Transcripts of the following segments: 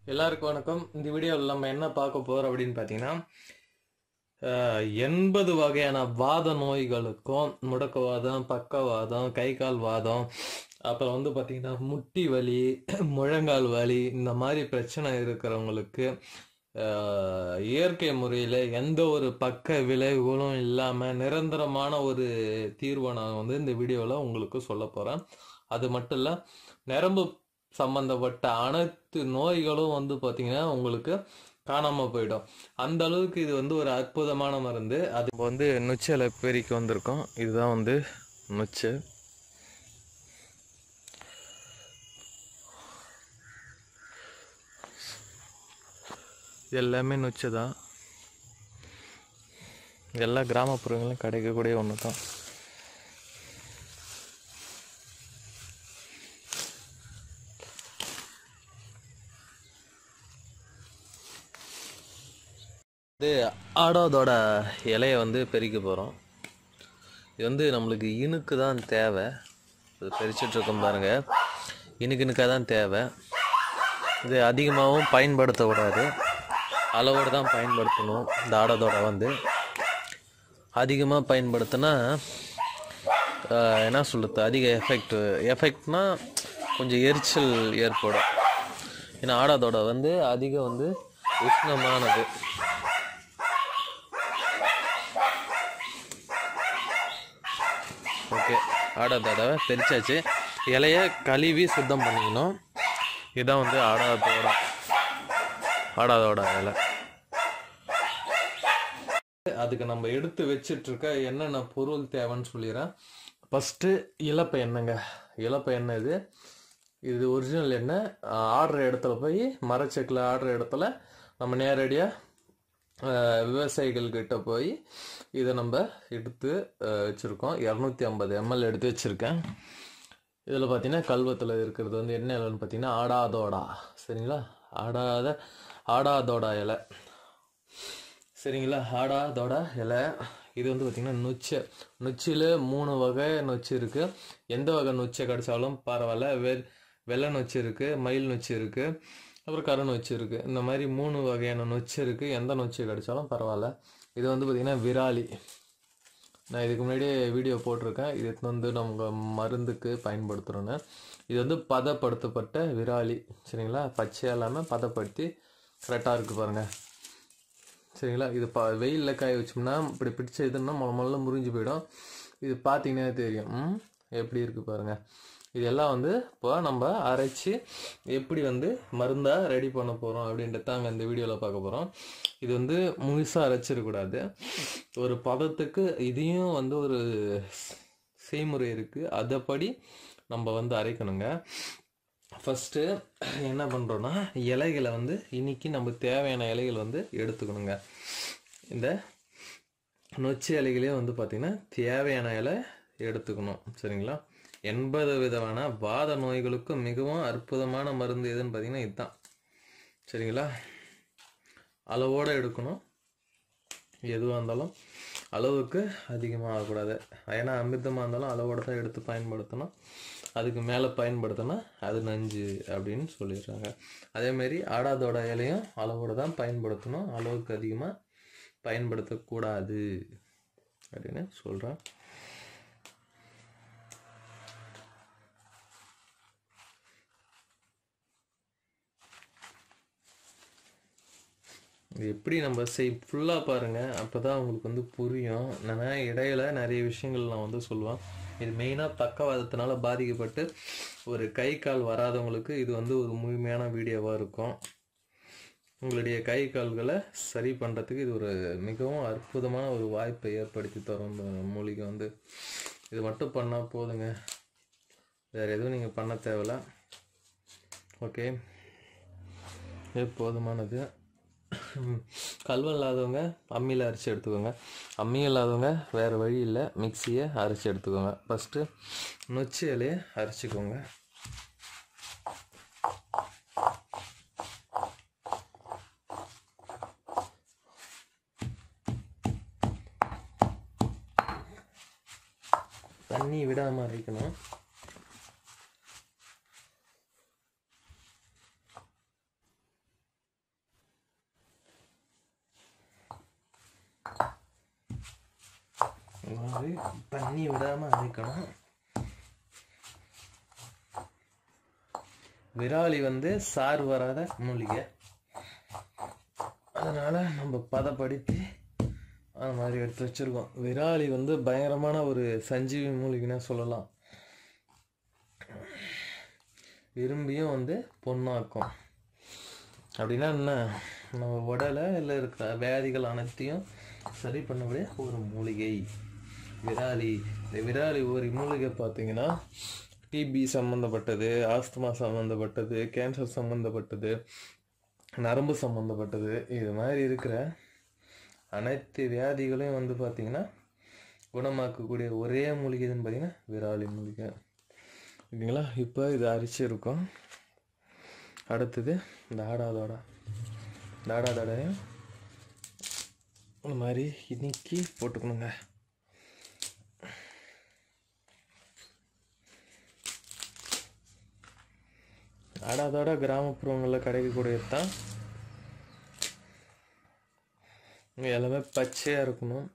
எல்லாருக்கும் வணக்கம் இந்த வீடியோவில் நம்ம என்ன பார்க்க போறோம் அப்படின்னு பார்த்தீங்கன்னா அஹ், எண்பது வகையான வாத நோய்களுக்கும் முடக்கவாதம் பக்கவாதம் கை கால் வாதம் அப்புறம் வந்து பார்த்தீங்கன்னா முட்டி வலி முழங்கால் வலி இந்த மாதிரி பிரச்சனை இருக்கிறவங்களுக்கு அஹ், இயற்கை முறையில் எந்த ஒரு பக்க விளைவுகளும் இல்லாமல் நிரந்தரமான ஒரு தீர்வை நான் வந்து இந்த வீடியோவில் உங்களுக்கு சொல்ல போகிறேன் அது மட்டும் இல்லை நரம்பு சம்பந்தப்பட்ட அனைத்து நோய்களும் வந்து பார்த்தீங்கன்னா உங்களுக்கு காணாமல் போயிடும் அந்த அளவுக்கு இது வந்து ஒரு அற்புதமான மருந்து அது வந்து நொச்சியில் பெருக்கி வந்திருக்கோம் இதுதான் வந்து நொச்சு இது எல்லாமே நொச்சு தான் எல்லா கிராமப்புறங்களும் கிடைக்கக்கூடிய ஒன்று தான் இது ஆடோதோட இலையை வந்து பெருக்க போகிறோம் இது வந்து நம்மளுக்கு இனுக்கு தான் தேவை இது பறிச்சிட்ருக்கோம் பாருங்க இனுக்கு இனுக்காக தான் தேவை இது அதிகமாகவும் பயன்படுத்தக்கூடாது அளவோடு தான் பயன்படுத்தணும் இந்த ஆடோதோட வந்து அதிகமாக பயன்படுத்தினா ஆஹ், என்ன சொல்கிறது அதிக எஃபெக்ட் எஃபெக்ட்னா கொஞ்சம் எரிச்சல் ஏற்படும் ஏன்னா ஆடாதோட வந்து அதிகம் வந்து உஷ்ணமானது ஓகே ஆடா தடவை பிரிச்சாச்சு இலைய கழுவி சுத்தம் பண்ணிக்கணும் இதான் வந்து ஆடாதோட ஆடாதோட இலை அதுக்கு நம்ம எடுத்து வச்சிட்டு இருக்க என்னென்ன பொருள் தேவைன்னு சொல்லிடுறேன் ஃபஸ்ட்டு இலப்பை எண்ணெய்ங்க இலப்பை எண்ணெய் இது இது ஒரிஜினல் எண்ணெய் ஆடுற இடத்துல போய் மரச்செக்கில் ஆடுற இடத்துல நம்ம நேரடியாக விவசாயிகள் கிட்ட போய் இதை நம்ம எடுத்து அஹ், வச்சிருக்கோம் இரநூத்தி ஐம்பது எம்எல் எடுத்து வச்சிருக்கேன் இதில் பார்த்தீங்கன்னா கல்வத்தில் இருக்கிறது வந்து என்ன இலைன்னு பார்த்தீங்கன்னா ஆடாதோடா சரிங்களா ஆடாத ஆடாதோடா இலை சரிங்களா ஆடாதோட இலை இது வந்து பார்த்திங்கன்னா நொச்சை நொச்சியில் மூணு வகை நொச்சி இருக்குது எந்த வகை நொச்சை கிடைச்சாலும் பரவாயில்ல வெ வெள்ளை நொச்சி இருக்குது மயில் நொச்சி இருக்குது அப்புறம் கரு நொச்சி இருக்குது இந்த மாதிரி மூணு வகையான நொச்சி இருக்குது எந்த நொச்சி கிடைச்சாலும் பரவாயில்ல இது வந்து பார்த்திங்கன்னா விராலி நான் இதுக்கு முன்னாடியே வீடியோ போட்டிருக்கேன் இது எடுத்துன்னு வந்து நம்ம மருந்துக்கு பயன்படுத்துகிறோன்னு இது வந்து பதப்படுத்தப்பட்ட விராலி சரிங்களா பச்சையாக இல்லாமல் பதப்படுத்தி கரெக்டாக இருக்குது பாருங்கள் சரிங்களா இது ப வெயிலில் காய வச்சோம்னா இப்படி பிடிச்ச இதுன்னா முளை முதல்ல முறிஞ்சு போயிடும் இது பார்த்தீங்கன்னா தெரியும் ம்? எப்படி இருக்குது பாருங்கள் இதெல்லாம் வந்து இப்போ நம்ம அரைச்சி எப்படி வந்து மருந்தாக ரெடி பண்ண போகிறோம் அப்படின்றது தாங்க இந்த வீடியோவில் பார்க்க போகிறோம் இது வந்து முழுசாக அரைச்சிடக்கூடாது ஒரு பதத்துக்கு இதையும் வந்து ஒரு செய்முறை இருக்குது அதைப்படி நம்ம வந்து அரைக்கணுங்க ஃபஸ்ட்டு என்ன பண்ணுறோன்னா இலைகளை வந்து இன்னைக்கு நம்ம தேவையான இலைகள் வந்து எடுத்துக்கணுங்க இந்த நொச்சி இலைகளே வந்து பார்த்திங்கன்னா தேவையான இலை எடுத்துக்கணும் சரிங்களா எண்பது விதமான வாத நோய்களுக்கு மிகவும் அற்புதமான மருந்து எதுன்னு பார்த்தீங்கன்னா இதுதான் சரிங்களா அளவோடு எடுக்கணும் எதுவாக இருந்தாலும் அளவுக்கு அதிகமாக ஆகக்கூடாது ஏன்னா அமிர்தமாக இருந்தாலும் அளவோடு தான் எடுத்து பயன்படுத்தணும் அதுக்கு மேலே பயன்படுத்தினா அது நஞ்சு அப்படின்னு சொல்லிடுறாங்க அதேமாரி ஆடாதோட இலையும் அளவோடு தான் பயன்படுத்தணும் அளவுக்கு அதிகமாக பயன்படுத்தக்கூடாது அப்படின்னு சொல்கிறேன் இது எப்படி நம்ம செய் ஃபுல்லாக பாருங்கள் அப்போ தான் உங்களுக்கு வந்து புரியும் நான் இடையில நிறைய விஷயங்கள் நான் வந்து சொல்லுவேன் இது மெயினாக பக்கவாதத்தினால பாதிக்கப்பட்டு ஒரு கை கால் வராதவங்களுக்கு இது வந்து ஒரு முழுமையான வீடியோவாக இருக்கும் உங்களுடைய கை கால்களை சரி பண்ணுறதுக்கு இது ஒரு மிகவும் அற்புதமான ஒரு வாய்ப்பை ஏற்படுத்தி தரும் இந்த மூலிகை வந்து இது மட்டும் பண்ணால் போதுங்க வேறு எதுவும் நீங்கள் பண்ண தேவையில்ல ஓகே இது போதுமானது கல்வம் இல்லாதவங்க அம்மியில் அரைச்சி எடுத்துக்கோங்க அம்மி இல்லாதவங்க வேறு வழி இல்லை மிக்சியை அரைச்சி எடுத்துக்கோங்க ஃபஸ்ட்டு நொச்சி இலையை அரைச்சிக்கோங்க தண்ணி விடாமல் அரைக்கணும் இந்த மாதிரி தண்ணி விடாமல் அரைக்கணும் விராலி வந்து சார் வராத மூலிகை அதனால் நம்ம பதப்படுத்தி அந்த மாதிரி எடுத்து வச்சுருக்கோம் விராலி வந்து பயங்கரமான ஒரு சஞ்சீவி மூலிகைன்னு சொல்லலாம் விரும்பியும் வந்து பொண்ணாக்கும் அப்படின்னா என்ன நம்ம உடலில் இருக்கிற வியாதிகள் அனைத்தையும் சரி பண்ணக்கூடிய ஒரு மூலிகை விராலி இந்த விராலி ஒரு மூலிகை பார்த்தீங்கன்னா டிபி சம்மந்தப்பட்டது ஆஸ்துமா சம்மந்தப்பட்டது கேன்சர் சம்மந்தப்பட்டது நரம்பு சம்மந்தப்பட்டது இது மாதிரி இருக்கிற அனைத்து வியாதிகளையும் வந்து பார்த்திங்கன்னா குணமாக்கக்கூடிய ஒரே மூலிகை எதுன்னு பார்த்தீங்கன்னா விராலி மூலிகை ஓகேங்களா இப்போ இது அரிச்சிருக்கோம் அடுத்தது இந்த ஆடாதோட இந்த ஆடாதோடையும் இந்த மாதிரி இன்னைக்கு போட்டுக்கணுங்க ஆடாதோட கிராமப்புறங்களில் கிடைக்கக்கூடியது தான் இங்க எல்லாமே பச்சையாக இருக்கணும்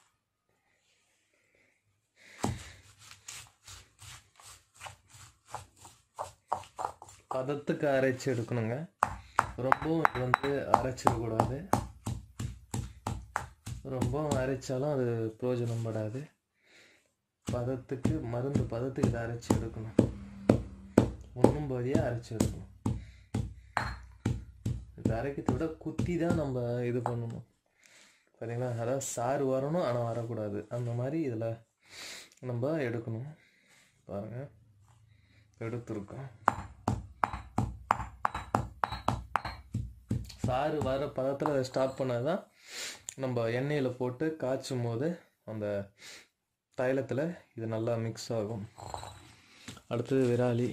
பதத்துக்கு அரைச்சி எடுக்கணுங்க ரொம்பவும் இது வந்து அரைச்சிடக்கூடாது ரொம்பவும் அரைச்சாலும் அது பிரயோஜனம் படாது பதத்துக்கு மருந்து பதத்துக்கு இதை அரைச்சி எடுக்கணும் ஒன்றும் பாதியாக அரைச்சி எடுக்கணும் இது அரைக்கிறத விட குத்தி தான் நம்ம இது பண்ணணும் சரிங்களா அதாவது சாறு வரணும் ஆனால் வரக்கூடாது அந்த மாதிரி இதில் நம்ம எடுக்கணும் பாருங்கள் எடுத்துருக்கோம் சாறு வர பதத்தில் அதை ஸ்டாப் பண்ணால் தான் நம்ம எண்ணெயில் போட்டு காய்ச்சும் போது அந்த தைலத்தில் இது நல்லா மிக்ஸ் ஆகும் அடுத்தது விராலி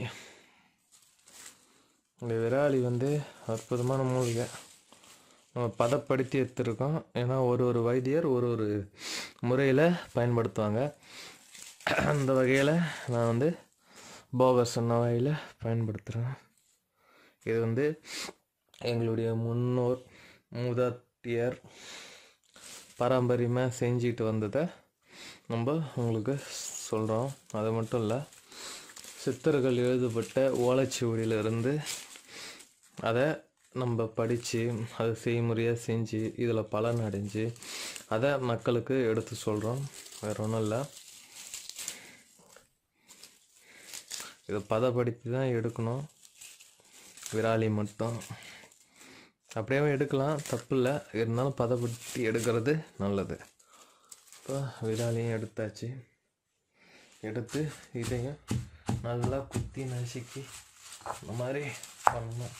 இந்த விராலி வந்து அற்புதமான மூலிகை நம்ம பதப்படுத்தி எடுத்துருக்கோம் ஏன்னா ஒரு ஒரு வைத்தியர் ஒரு ஒரு முறையில் பயன்படுத்துவாங்க அந்த வகையில் நான் வந்து போகர் சொன்ன வகையில் பயன்படுத்துகிறேன் இது வந்து எங்களுடைய முன்னோர் மூதாட்டியர் பாரம்பரியமாக செஞ்சுட்டு வந்ததை நம்ம உங்களுக்கு சொல்கிறோம் அது மட்டும் இல்லை சித்தர்கள் எழுதப்பட்ட ஓலைச்சுவடியிலிருந்து அதை நம்ம படித்து அதை செய்முறையாக செஞ்சு இதில் பலன் அடைஞ்சு அதை மக்களுக்கு எடுத்து சொல்கிறோம் வேறு ஒன்றும் இல்லை இதை பதப்படுத்தி தான் எடுக்கணும் விராலி மட்டும் அப்படியே எடுக்கலாம் தப்பு இல்லை இருந்தாலும் பதப்படுத்தி எடுக்கிறது நல்லது இப்போ விராலியும் எடுத்தாச்சு எடுத்து இதையும் நல்லா குத்தி நசுக்கி இந்த மாதிரி பண்ணணும்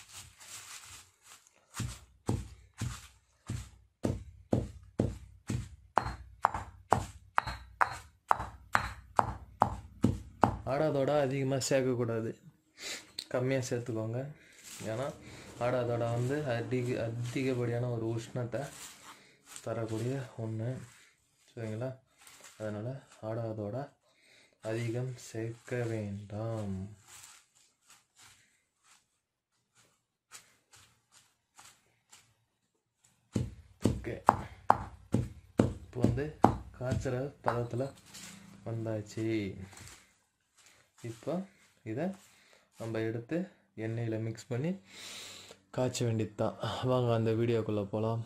ஆடாதோட அதிகமாக சேர்க்கக்கூடாது கம்மியாக சேர்த்துக்கோங்க ஏன்னா ஆடாதோட வந்து அதிக அதிகப்படியான ஒரு உஷ்ணத்தை தரக்கூடிய ஒன்று சரிங்களா அதனால் ஆடாதோட அதிகம் சேர்க்க வேண்டாம் ஓகே இப்போ வந்து காய்ச்சற பதத்தில் வந்தாச்சு இப்போ இதை நம்ம எடுத்து எண்ணெயில் மிக்ஸ் பண்ணி காய்ச்ச வேண்டியது தான் வாங்க அந்த வீடியோக்குள்ளே போகலாம்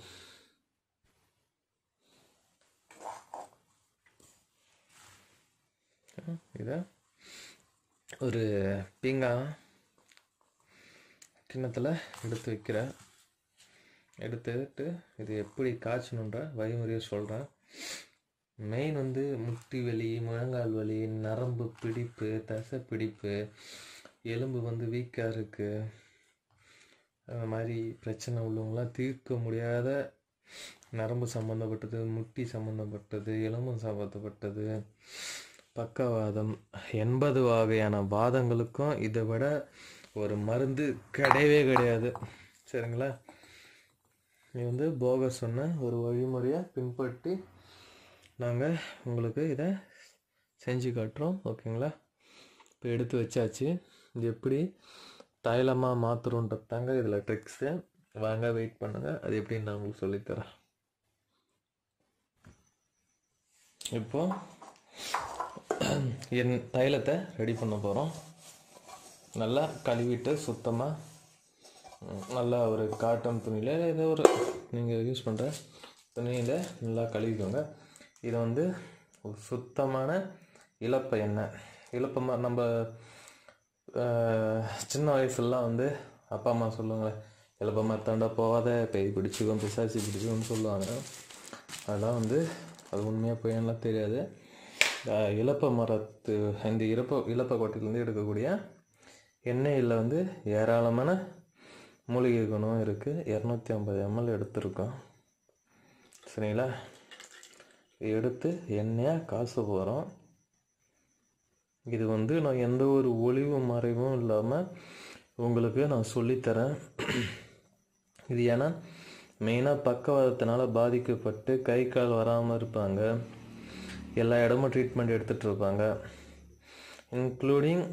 இதை ஒரு பீங்காய் கிண்ணத்தில் எடுத்து வைக்கிறேன் எடுத்துட்டு இது எப்படி காய்ச்சணுன்ற வழிமுறையை சொல்கிறேன் மெயின் வந்து முட்டி வலி முழங்கால் வலி நரம்பு பிடிப்பு தசை பிடிப்பு எலும்பு வந்து வீக்காக இருக்குது அந்த மாதிரி பிரச்சனை உள்ளவங்களாம் தீர்க்க முடியாத நரம்பு சம்மந்தப்பட்டது முட்டி சம்மந்தப்பட்டது எலும்பு சம்மந்தப்பட்டது பக்கவாதம் எண்பது வகையான வாதங்களுக்கும் இதை விட ஒரு மருந்து கிடையவே கிடையாது சரிங்களா இது வந்து போக சொன்ன ஒரு வழிமுறையாக பின்பற்றி நாங்கள் உங்களுக்கு இதை செஞ்சு காட்டுறோம் ஓகேங்களா இப்போ எடுத்து வச்சாச்சு இது எப்படி தைலமாக மாற்றுறோன்றது தாங்க இதில் ட்ரிக்ஸு வாங்க வெயிட் பண்ணுங்கள் அது எப்படின்னு நான் உங்களுக்கு சொல்லித்தரேன் இப்போ என் தைலத்தை ரெடி பண்ண போகிறோம் நல்லா கழுவிட்டு சுத்தமாக நல்லா ஒரு காட்டன் துணியில் ஏதோ ஒரு நீங்கள் யூஸ் பண்ணுற துணியில் நல்லா கழுவிக்கோங்க இதை வந்து ஒரு சுத்தமான இலப்ப எண்ணெய் இலப்ப நம்ம ஆஹ், சின்ன வயசுலலாம் வந்து அப்பா அம்மா சொல்லுவாங்களே இலப்ப மரத்தாண்டா போகாத பேய் பிடிச்சிக்கும் பிசாசி பிடிச்சிக்கும்னு சொல்லுவாங்க அதெல்லாம் வந்து அது உண்மையாக போயெல்லாம் தெரியாது ஆஹ், இலப்ப மரத்து இந்த இலப்ப இலப்ப கொட்டையிலேருந்து எடுக்கக்கூடிய எண்ணெயில் வந்து ஏராளமான மூலிகை குணம் இருக்குது இரநூத்தி ஐம்பது எம்எல் எடுத்திருக்கோம் சரிங்களா இதை எடுத்து எண்ணெயாக காசு போகிறோம் இது வந்து நான் எந்த ஒரு ஒளிவு மறைவும் இல்லாமல் உங்களுக்கு நான் சொல்லித்தரேன் இது ஏன்னா மெயினாக பக்கவாதத்தினால பாதிக்கப்பட்டு கை கால் வராமல் இருப்பாங்க எல்லா இடமும் ட்ரீட்மெண்ட் எடுத்துகிட்டு இருப்பாங்க இன்க்ளூடிங்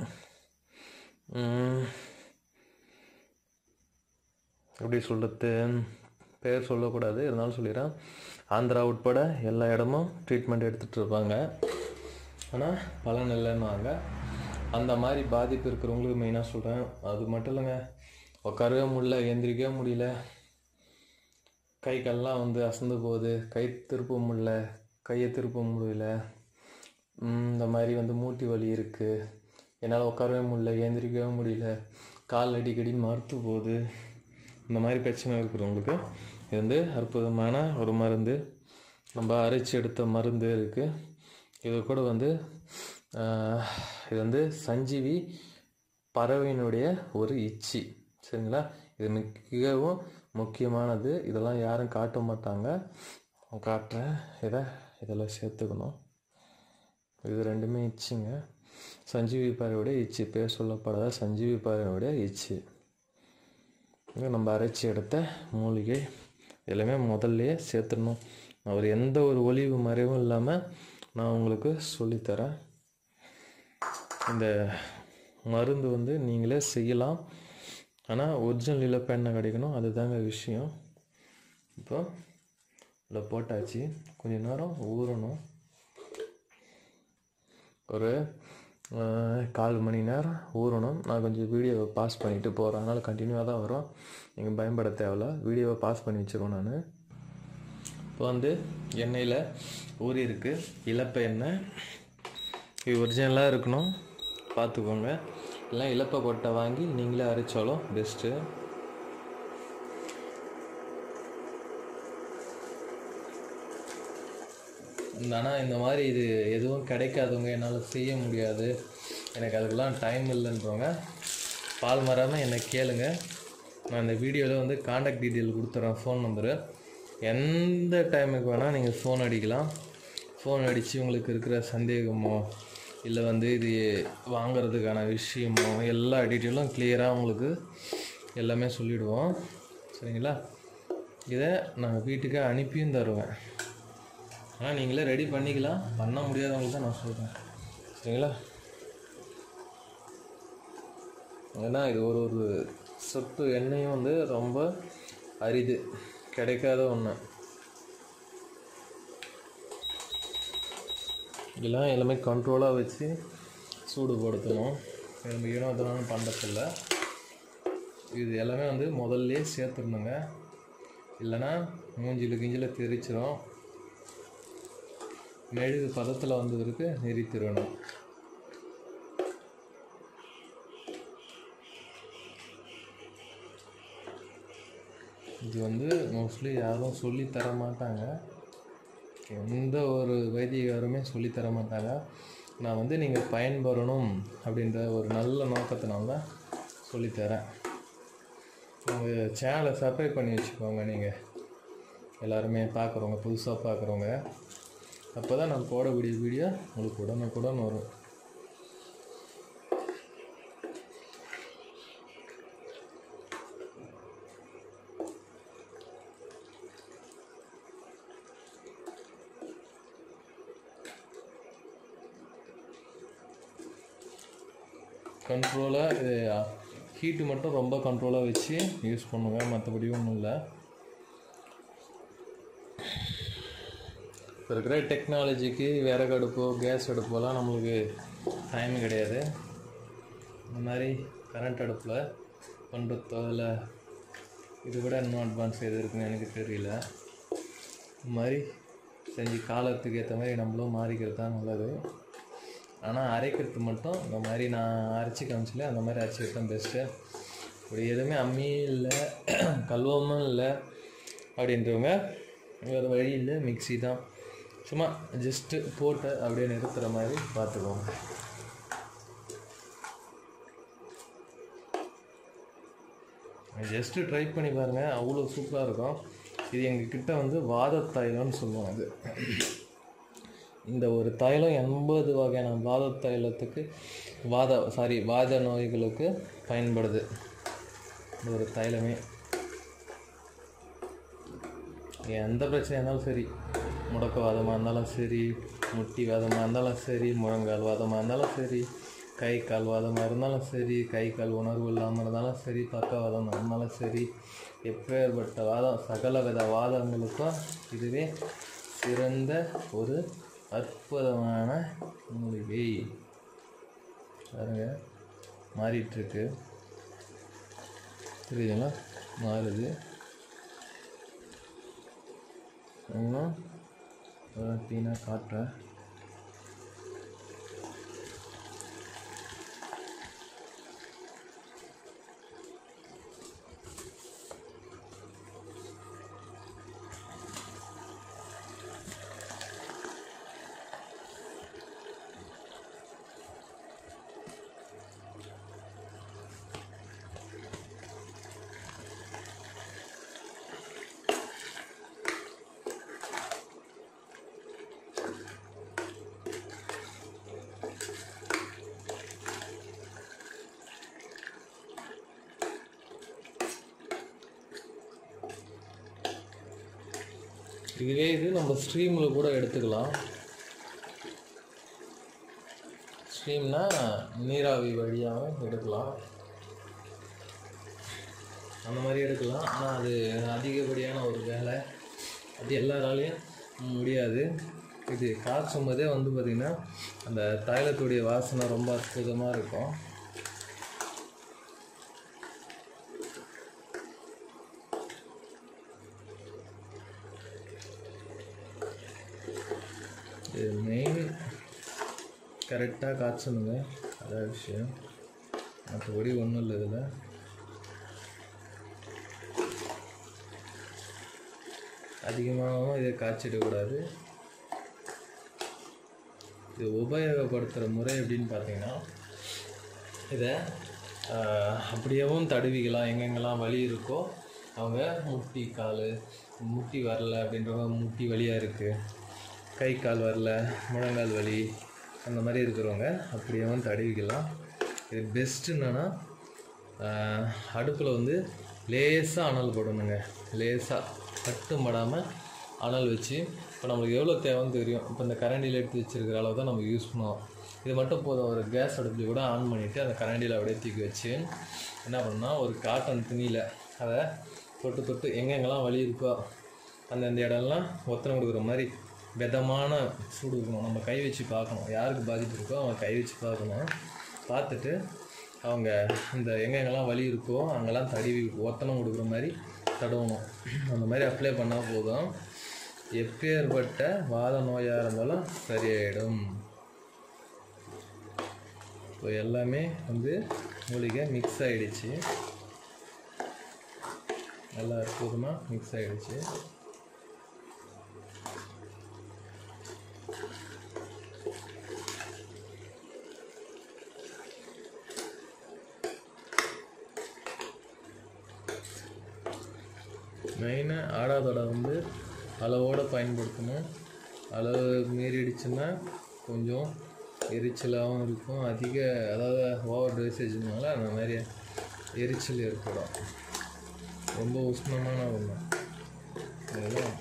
எப்படி சொல்கிறது பேர் சொல்லக்கூடாது இருந்தாலும் சொல்லிடுறேன் ஆந்திரா உட்பட எல்லா இடமும் ட்ரீட்மெண்ட் எடுத்துகிட்டு இருப்பாங்க ஆனால் பலன் இல்லைன்னுவாங்க அந்த மாதிரி பாதிப்பு இருக்கிறவங்களுக்கு மெயினாக சொல்கிறேன் அது மட்டும் இல்லைங்க உட்காரவே முடியல எந்திரிக்கவே முடியல கை கால்லாம் வந்து அசந்து போகுது கை திருப்ப முடியல கையை திருப்ப முடியல ம், இந்த மாதிரி வந்து மூட்டி வலி இருக்குது என்னால் உட்காரவே முடியல ஏந்திரிக்கவே முடியல கால் அடிக்கடி மறுத்து போகுது இந்த மாதிரி பிரச்சனை இருக்கிறவங்களுக்கு இது வந்து அற்புதமான ஒரு மருந்து நம்ம அரைச்சி எடுத்த மருந்து இருக்குது இது கூட வந்து ஆஹ், இது வந்து சஞ்சீவி பறவையினுடைய ஒரு இச்சி சரிங்களா இது மிகவும் முக்கியமானது இதெல்லாம் யாரும் காட்ட மாட்டாங்க நான் காட்டுறேன் இதை இதெல்லாம் சேர்த்துக்கணும் இது ரெண்டுமே இச்சிங்க சஞ்சீவி பறவையுடைய இச்சி பேர் சொல்லப்படாத சஞ்சீவி பறவையுடைய இச்சி இது நம்ம அரைச்சி எடுத்த மூலிகை எல்லாமே முதல்லயே சேர்த்துடணும் அவர் எந்த ஒரு ஒளிவு மறைவும் இல்லாமல் நான் உங்களுக்கு சொல்லித்தரேன் இந்த மருந்து வந்து நீங்களே செய்யலாம் ஆனால் ஒரிஜினல் இழப்பு எண்ணெய் கிடைக்கணும் அதுதாங்க விஷயம் இப்போ இதில் போட்டாச்சு கொஞ்ச நேரம் ஊறணும் ஒரு அஹ், கால் மணி நேரம் ஊறணும் நான் கொஞ்சம் வீடியோவை பாஸ் பண்ணிவிட்டு போகிறேன் அதனால் கண்டினியூவாக தான் வரும் நீங்கள் பயன்பட தேவையில்ல வீடியோவை பாஸ் பண்ணி வச்சுருவோம் நான் இப்போ வந்து எண்ணெயில் ஊறி இருக்கு இலப்ப எண்ணெய் இது ஒரிஜினலாக இருக்கணும் பார்த்துக்கோங்க இல்லை இலப்ப கொட்டை வாங்கி நீங்களே அரைச்சாலும் பெஸ்ட்டு ஆனால் இந்த மாதிரி இது எதுவும் கிடைக்காதவங்க என்னால் செய்ய முடியாது எனக்கு அதுக்கெல்லாம் டைம் இல்லைன்றவங்க பால் மறாமல் என்னை கேளுங்க நான் இந்த வீடியோவில் வந்து காண்டாக்ட் டீட்டெயில் கொடுத்துட்றேன் ஃபோன் நம்பரு எந்த டைமுக்கு வேணால் நீங்கள் ஃபோன் அடிக்கலாம் ஃபோன் அடித்து உங்களுக்கு இருக்கிற சந்தேகமோ இல்லை வந்து இது வாங்குறதுக்கான விஷயமோ எல்லா டீட்டெயிலும் கிளியராக உங்களுக்கு எல்லாமே சொல்லிவிடுவோம் சரிங்களா இதை நான் வீட்டுக்கு அனுப்பியும் தருவேன் ஆனால் நீங்களே ரெடி பண்ணிக்கலாம் பண்ண முடியாதவங்களுக்கு தான் நான் சொல்கிறேன் சரிங்களா ஏன்னா இது ஒரு ஒரு சொட்டு எண்ணெயும் வந்து ரொம்ப அரிது கிடைக்காத ஒன்று இதெல்லாம் எல்லாமே கண்ட்ரோலாக வச்சு சூடுபடுத்தணும் இது நம்ம ஈனத்தனம் பண்ணுறதில்ல இது எல்லாமே வந்து முதல்ல சேர்த்துடணுங்க இல்லைன்னா மூஞ்சில் கிஞ்சில் தெரிச்சிரும் மெழுகு பதத்தில் வந்ததற்கு நிறுத்திடணும் இது வந்து மோஸ்ட்லி யாரும் சொல்லி தர மாட்டாங்க எந்த ஒரு வைத்தியகாருமே சொல்லி தர மாட்டாங்க நான் வந்து நீங்கள் பயன்பெறணும் அப்படின்ற ஒரு நல்ல நோக்கத்தினால தான் சொல்லித்தரேன் உங்கள் சேனலை சப்ஸ்கிரைப் பண்ணி வச்சுக்கோங்க நீங்கள் எல்லாருமே பார்க்குறவங்க புதுசாக பார்க்குறவங்க அப்போ தான் நான் போடக்கூடிய வீடியோ உங்களுக்கு உடனுக்குடன் வரும் கண்ட்ரோலாக இது ஹீட்டு மட்டும் ரொம்ப கண்ட்ரோலாக வச்சு யூஸ் பண்ணுங்க மற்றபடி ஒன்றும் இல்லை இப்போ இருக்கிற டெக்னாலஜிக்கு விறகு அடுப்போ கேஸ் அடுப்போலாம் நம்மளுக்கு டைம் கிடையாது இந்த மாதிரி கரண்ட் அடுப்பில் பண்ணுறதோ இல்லை இது விட இன்னும் அட்வான்ஸ் எது இருக்குன்னு எனக்கு தெரியல இந்த மாதிரி செஞ்சு காலத்துக்கு ஏற்ற மாதிரி நம்மளும் மாறிக்கிறது தான் நல்லது ஆனால் அரைக்கிறது மட்டும் இந்த மாதிரி நான் அரைச்சி காமிச்சில அந்த மாதிரி அரைச்சிக்கிறது தான் பெஸ்ட்டு இப்படி எதுவுமே அம்மி இல்லை கல்வமும் இல்லை அப்படின்றவங்க வேறு வழி இல்லை மிக்ஸி தான் சும்மா ஜஸ்ட்டு போட்டு அப்படியே நிறுத்துகிற மாதிரி பார்த்துக்கோங்க ஜஸ்ட்டு ட்ரை பண்ணி பாருங்கள் அவ்வளோ சூப்பராக இருக்கும் இது எங்கள் கிட்ட வந்து வாத தைலம்னு சொல்லுவோம் அது இந்த ஒரு தைலம் எண்பது வகையான வாத தைலத்துக்கு வாத சாரி வாத நோய்களுக்கு பயன்படுது இந்த ஒரு தைலமே எந்த பிரச்சனையாக இருந்தாலும் சரி முடக்கவாதமாக இருந்தாலும் சரி முட்டி வாதமாக இருந்தாலும் சரி முழங்கால் வாதமாக இருந்தாலும் சரி கை கால் வாதமாக இருந்தாலும் சரி கை கால் உணர்வு இல்லாமல் இருந்தாலும் சரி பக்கவாதம் இருந்தாலும் சரி எப்பேற்பட்ட வாதம் சகல வித வாதங்களுக்கும் இதுவே சிறந்த ஒரு அற்புதமான மூலிகை பாருங்க மாறிட்டுருக்கு தெரியுதுங்களா மாறுது இன்னும் க்ளீனாக காட்டுறேன் இதுவே இது நம்ம ஸ்ட்ரீமில் கூட எடுத்துக்கலாம் ஸ்ட்ரீம்னா நீராவி வழியாகவும் எடுக்கலாம் அந்த மாதிரி எடுக்கலாம் ஆனால் அது அதிகப்படியான ஒரு வேலை அது எல்லாராலையும் முடியாது இது காய்ச்சும் போதே வந்து பார்த்திங்கன்னா அந்த தைலத்துடைய வாசனை ரொம்ப அற்புதமாக இருக்கும் இது மெயின் கரெக்டாக காய்ச்சணுங்க அதான் விஷயம் மற்றபடி ஒன்றும் இல்லை இதில் அதிகமாகவும் இதை காய்ச்சிடக்கூடாது இது உபயோகப்படுத்துகிற முறை எப்படின்னு பார்த்தீங்கன்னா இதை ஆஹ், அப்படியேவும் தடவிக்கலாம் எங்கெங்கெல்லாம் வலி இருக்கோ அவங்க முட்டி கால் முட்டி வரல அப்படின்றவங்க முட்டி வலியாக இருக்குது கை கால் வரல முழங்கால் வலி அந்த மாதிரி இருக்கிறவங்க அப்படியேவும் தடவிக்கலாம் இது பெஸ்ட்டு என்னென்னா அடுப்பில் வந்து லேசாக அனல் போடணுங்க லேசாக கட்டும் படாமல் அனல் வச்சு இப்போ நம்மளுக்கு எவ்வளோ தேவைன்னு தெரியும் இப்போ இந்த கரண்டியில் எடுத்து வச்சிருக்கிற அளவு தான் நம்ம யூஸ் பண்ணுவோம் இது மட்டும் போதும் ஒரு கேஸ் அடுப்புல கூட ஆன் பண்ணிவிட்டு அந்த கரண்டியில் அப்படியே தூக்கி வச்சு என்ன பண்ணால் ஒரு காட்டன் துணியில் அதை தொட்டு தொட்டு எங்கெங்கெல்லாம் வலி இருக்கோ அந்தந்த இடம்லாம் ஒத்தனை கொடுக்குற மாதிரி விதமான சூடு இருக்கணும் நம்ம கை வச்சு பார்க்கணும் யாருக்கு பாதிப்பு இருக்கோ அவங்க கை வச்சு பார்க்கணும் பார்த்துட்டு அவங்க இந்த எங்கெங்கெல்லாம் வலி இருக்கோ அங்கெல்லாம் தடவி ஒத்தனம் கொடுக்குற மாதிரி தடவணும் அந்த மாதிரி அப்ளை பண்ணால் போதும் எப்பேற்பட்ட வாத நோயாக இருந்தாலும் சரியாயிடும் இப்போ எல்லாமே வந்து மூலிகை மிக்ஸ் ஆகிடுச்சு நல்லா அற்புதமாக மிக்ஸ் ஆகிடுச்சு மெயினாக ஆடாதோட வந்து அளவோடு பயன்படுத்தணும் அளவு மீறிடுச்சுன்னா கொஞ்சம் எரிச்சலாகவும் இருக்கும் அதிக அதாவது ஓவர் டோசேஜ்னால அந்த மாதிரி எரிச்சல் ஏற்படும் ரொம்ப உஷ்ணமான ஒன்று அதெல்லாம்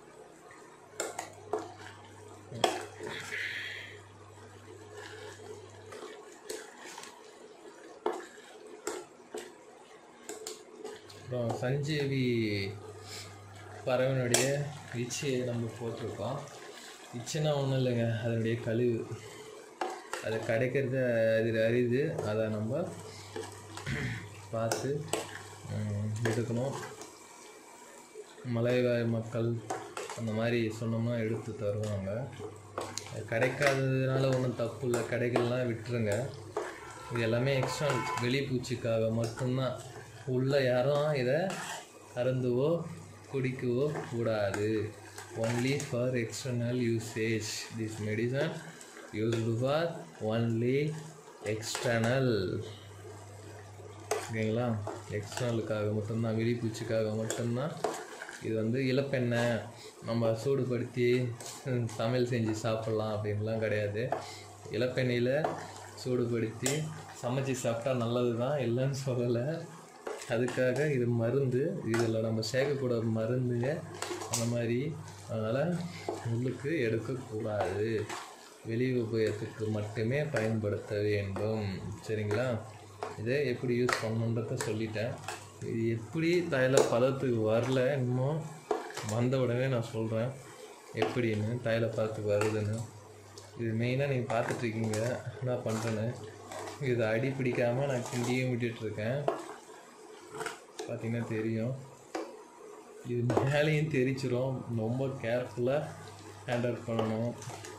அப்புறம் சஞ்சீவி பறவைனுடைய இச்சையை நம்ம போட்டிருக்கோம் இச்சனா ஒன்றும் இல்லைங்க அதனுடைய கழிவு அது கிடைக்கிறது அது அரிது அதை நம்ம பார்த்து ம், எடுக்கணும் மலைவாழ் மக்கள் அந்த மாதிரி சொன்னோம்னா எடுத்து தருவாங்க அது கிடைக்காததுனால ஒன்றும் தப்பு இல்லை கிடைக்கலாம் விட்டுருங்க இது எல்லாமே எக்ஸ்ட்ரா வெளிப்பூச்சிக்காக மட்டும்தான் உள்ள யாரும் இதை அருந்துவோ குடிக்கவோ கூடாது only for external usage this medicine used for only external ஓகேங்களா எக்ஸ்டர்னலுக்காக மட்டும்தான் வெளிப்பூச்சிக்காக மட்டும்தான் இது வந்து இலப்பெண்ணெய் நம்ம சூடுபடுத்தி ம், சமையல் செஞ்சு சாப்பிட்லாம் அப்படின்லாம் கிடையாது இலப்பெண்ணெயில் சூடுபடுத்தி சமைச்சு சாப்பிட்டா நல்லது தான் இல்லைன்னு சொல்லலை அதுக்காக இது மருந்து இதில் நம்ம சேர்க்கக்கூட மருந்துங்க அந்த மாதிரி அதனால் உள்ளுக்கு எடுக்கக்கூடாது வெளி உபயோகத்துக்கு மட்டுமே பயன்படுத்த வேண்டும் சரிங்களா இதை எப்படி யூஸ் பண்ணணுன்றத சொல்லிட்டேன் இது எப்படி தைல பதத்துக்கு வரல இன்னும் வந்த உடனே நான் சொல்கிறேன் எப்படின்னு தைல பதத்துக்கு வருதுன்னு இது மெயினாக நீங்கள் பார்த்துட்ருக்கீங்க என்ன பண்ணுறேன்னு இது அடி பிடிக்காமல் நான் கிண்டியே விட்டுட்ருக்கேன் பார்த்தீங்கன்னா தெரியும் இது மேலேயும் தெரிச்சிரும் ரொம்ப கேர்ஃபுல்லாக ஹேண்டில் பண்ணணும்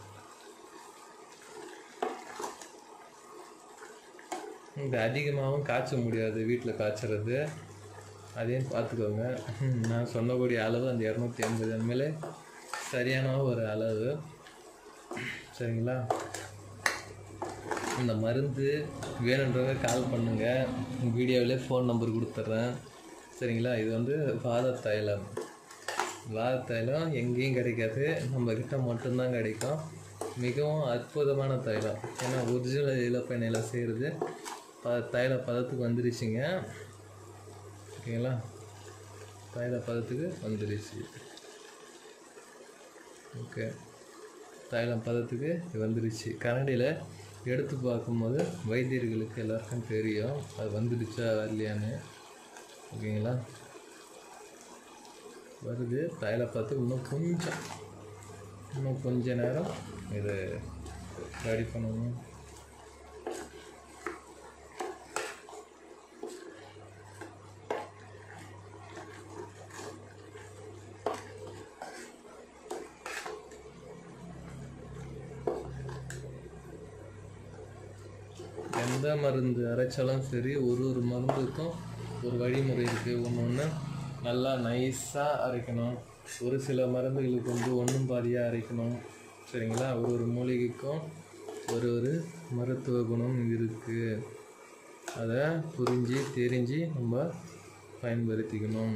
இது அதிகமாகவும் காய்ச்ச முடியாது வீட்டில் காய்ச்சறது அதையும் பார்த்துக்கோங்க ம், நான் சொன்னக்கூடிய அளவு அந்த இரநூத்தி ஐம்பது எம்எல் சரியான ஒரு அளவு சரிங்களா இந்த மருந்து வேணுன்றவங்க கால் பண்ணுங்கள் வீடியோவிலே ஃபோன் நம்பர் கொடுத்துட்றேன் சரிங்களா இது வந்து வாத தைலம் வாத தைலம் எங்கேயும் கிடைக்காது நம்ம கிட்ட மட்டும்தான் கிடைக்கும் மிகவும் அற்புதமான தைலம் ஏன்னா ஒரிஜினல் இலப்பெண்ணெயில் செய்கிறது ப தைல பதத்துக்கு வந்துருச்சுங்க ஓகேங்களா தைல பதத்துக்கு வந்துருச்சு ஓகே தைலம் பதத்துக்கு இது வந்துருச்சு கரண்டியில் எடுத்து பார்க்கும்போது வைத்தியர்களுக்கு எல்லாருக்கும் தெரியும் அது வந்துடுச்சா வரலையான்னு ஓகேங்களா வருது தைல பதத்துக்கு இன்னும் கொஞ்சம் இன்னும் கொஞ்ச நேரம் இது ரெடி பண்ணணும் எந்த மருந்து அரைச்சாலும் சரி ஒரு ஒரு மருந்துக்கும் ஒரு வழிமுறை இருக்குது ஒன்று ஒன்று நல்லா நைஸாக அரைக்கணும் ஒரு சில மருந்துகளுக்கு வந்து ஒன்றும் பாதியாக அரைக்கணும் சரிங்களா ஒரு ஒரு மூலிகைக்கும் ஒரு ஒரு மருத்துவ குணம் இருக்குது அதை புரிஞ்சு தெரிஞ்சு நம்ம பயன்படுத்திக்கணும்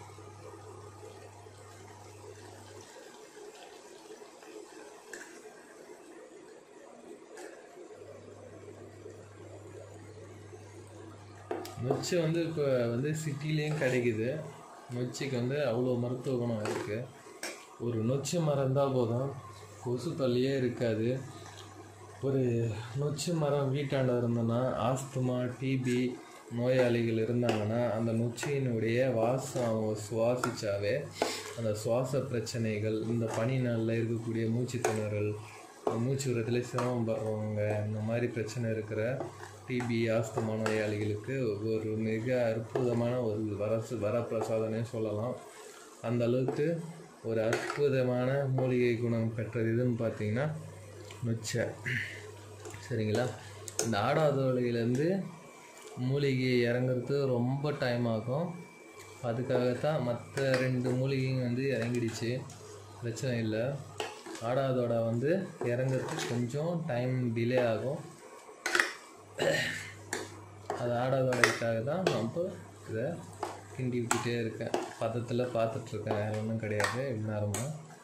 நொச்சி வந்து இப்போ வந்து சிட்டிலேயும் கிடைக்குது நொச்சிக்கு வந்து அவ்வளோ மருத்துவ குணம் இருக்குது ஒரு நொச்சி மரம் இருந்தால் போதும் கொசு தொல்லையே இருக்காது ஒரு நொச்சி மரம் வீட்டாண்ட இருந்தோன்னா ஆஸ்துமா டிபி நோயாளிகள் இருந்தாங்கன்னா அந்த நொச்சியினுடைய வாசம் அவங்க சுவாசிச்சாவே அந்த சுவாச பிரச்சனைகள் இந்த பனி நாளில் இருக்கக்கூடிய மூச்சு திணறல் மூச்சு விடுறதுல சிரமப்படுறவங்க இந்த மாதிரி பிரச்சனை இருக்கிற டிபி ஆஸ்துமா நோயாளிகளுக்கு ஒரு மிக அற்புதமான ஒரு வரசு வரப்பிரசாதனே சொல்லலாம் அந்த அளவுக்கு ஒரு அற்புதமான மூலிகை குணம் பெற்றது இதுன்னு பார்த்தீங்கன்னா நொச்சை சரிங்களா இந்த ஆடாதோலையிலேருந்து மூலிகை இறங்குறது ரொம்ப டைம் ஆகும் அதுக்காகத்தான் மற்ற ரெண்டு மூலிகையும் வந்து இறங்கிடுச்சு பிரச்சனை இல்லை ஆடாதோட வந்து இறங்குறதுக்கு கொஞ்சம் டைம் டிலே ஆகும் அது ஆடாதோடைக்காக தான் நம்ம இதை கிண்டி விட்டுட்டே இருக்கேன் பதத்தில் பார்த்துட்ருக்கேன் வேறு ஒன்றும் கிடையாது நேரமாக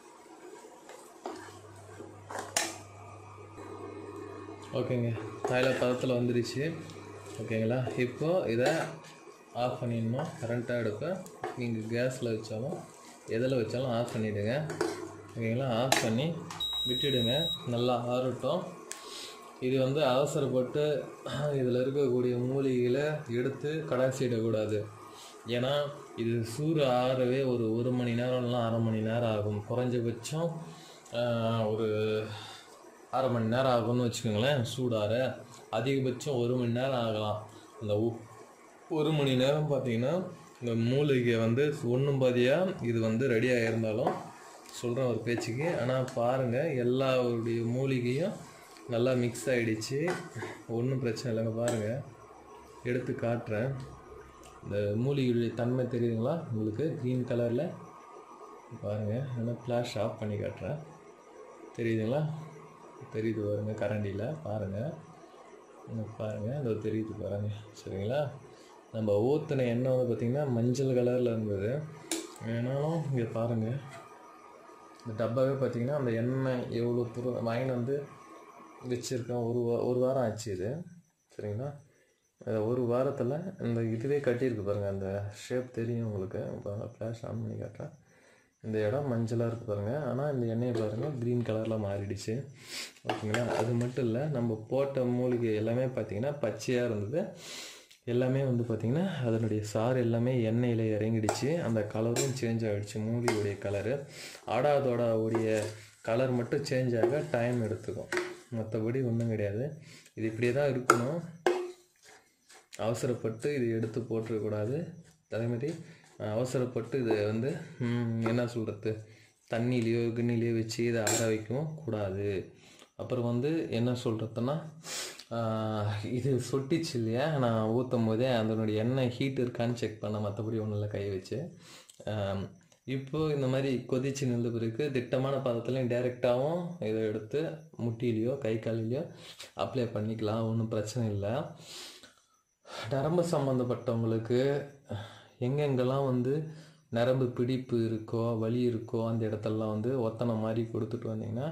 ஓகேங்க தைல பதத்தில் வந்துருச்சு ஓகேங்களா இப்போது இதை ஆஃப் பண்ணிடணும் கரண்ட்டாக அடுப்பை நீங்கள் கேஸில் வச்சாலும் எதில் வச்சாலும் ஆஃப் பண்ணிவிடுங்க ஓகேங்களா ஆஃப் பண்ணி விட்டுடுங்க நல்லா ஆறட்டும் இது வந்து அவசரப்பட்டு இதில் இருக்கக்கூடிய மூலிகைகளை எடுத்து கடாசிடக்கூடாது ஏன்னா இது சூடு ஆறவே ஒரு ஒரு மணி நேரம் இல்லைனா அரை மணி நேரம் ஆகும் குறைஞ்சபட்சம் ஆஹ், ஒரு அரை மணி நேரம் ஆகும்னு வச்சுக்கோங்களேன் சூடார அதிகபட்சம் ஒரு மணி நேரம் ஆகலாம் அந்த உ- ஒரு மணி நேரம் பார்த்தீங்கன்னா இந்த மூலிகை வந்து ஒன்றும் பாதியாக இது வந்து ரெடி ஆகியிருந்தாலும் சொல்கிறேன் ஒரு பேச்சுக்கு ஆனால் பாருங்கள் எல்லாருடைய மூலிகையும் நல்லா மிக்ஸ் ஆகிடுச்சு ஒன்றும் பிரச்சனை இல்லைங்க பாருங்கள் எடுத்து காட்டுறேன் இந்த மூலிகையுடைய தன்மை தெரியுதுங்களா உங்களுக்கு க்ரீன் கலரில் பாருங்கள் நான் ஃப்ளாஷ் ஆஃப் பண்ணி காட்டுறேன் தெரியுதுங்களா தெரியுது பாருங்க கரண்டியில் பாருங்கள் இங்க பாருங்கள் இந்த தெரியுது பாருங்க சரிங்களா நம்ம ஊற்றின எண்ணெய் வந்து பார்த்திங்கன்னா மஞ்சள் கலரில் இருந்தது வேணாலும் இங்கே பாருங்கள் இந்த டப்பாவே பார்த்தீங்கன்னா அந்த எண்ணெய் எவ்வளோ புரு வாங்கிட்டு வந்து வச்சுருக்கேன் ஒரு வா ஒரு வாரம் ஆச்சு இது சரிங்களா அது ஒரு வாரத்தில் இந்த இதுவே கட்டியிருக்கு பாருங்கள் அந்த ஷேப் தெரியும் உங்களுக்கு ஃப்ளாஷ் ஆன் பண்ணி காட்டுறேன் இந்த இடம் மஞ்சளாக இருக்குது பாருங்கள் ஆனால் இந்த எண்ணெயை பாருங்கள் க்ரீன் கலரில் மாறிடுச்சு ஓகேங்களா அது மட்டும் இல்லை நம்ம போட்ட மூலிகை எல்லாமே பார்த்தீங்கன்னா பச்சையாக இருந்தது எல்லாமே வந்து பார்த்திங்கன்னா அதனுடைய சாறு எல்லாமே எண்ணெயில் இறங்கிடுச்சு அந்த கலரும் சேஞ்ச் ஆகிடுச்சு மூலிகையுடைய கலரு ஆடாதோட உடைய கலர் மட்டும் சேஞ்ச் ஆக டைம் எடுத்துக்கும் மற்றபடி ஒன்றும் கிடையாது இது இப்படியே தான் இருக்கணும் அவசரப்பட்டு இது எடுத்து போட்டுறக்கூடாது அதே மாதிரி அஹ், அவசரப்பட்டு இது வந்து ம், என்ன சொல்கிறது தண்ணியிலையோ கிண்ணிலையோ வச்சு இதை ஆற வைக்கவும் கூடாது அப்புறம் வந்து என்ன சொல்கிறதுன்னா இது சொட்டிச்சு இல்லையா நான் ஊற்றும் போதே அதனுடைய எண்ணெய் ஹீட் இருக்கான்னு செக் பண்ண மற்றபடி ஒன்றும் இல்லை கை வச்சு ஆம், இப்போ இந்த மாதிரி கொதிச்சு நின்ற பிறகு திட்டமான பதத்துலையும் டைரெக்டாகவும் இதை எடுத்து முட்டிலையோ கை காலிலையோ அப்ளை பண்ணிக்கலாம் ஒன்றும் பிரச்சனை இல்லை நரம்பு சம்மந்தப்பட்டவங்களுக்கு எங்கெங்கெல்லாம் வந்து நரம்பு பிடிப்பு இருக்கோ வலி இருக்கோ அந்த இடத்தெல்லாம் வந்து ஒத்தனை மாதிரி கொடுத்துட்டு வந்தீங்கன்னா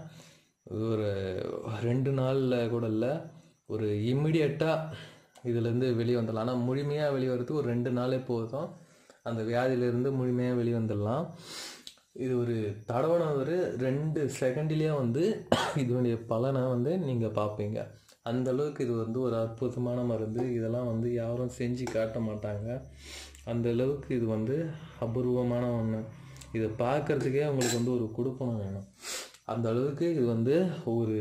ஒரு ரெண்டு நாளில் கூட இல்லை ஒரு இம்மிடியட்டாக இதுலேருந்து வெளியே வந்துடலாம் ஆனால் முழுமையாக வெளியே வரதுக்கு ஒரு ரெண்டு நாளே போதும் அந்த வியாதியிலேருந்து முழுமையாக வெளியே வந்துடலாம் இது ஒரு தடவன ஒரு ரெண்டு செகண்ட்லேயே வந்து இதனுடைய பலனை வந்து நீங்கள் பார்ப்பீங்க அந்த அளவுக்கு இது வந்து ஒரு அற்புதமான மருந்து இதெல்லாம் வந்து யாரும் செஞ்சு காட்ட மாட்டாங்க அந்த அளவுக்கு இது வந்து அபூர்வமான ஒன்று இதை பார்க்கறதுக்கே உங்களுக்கு வந்து ஒரு குடுப்பனம் வேணும் அந்த அளவுக்கு இது வந்து ஒரு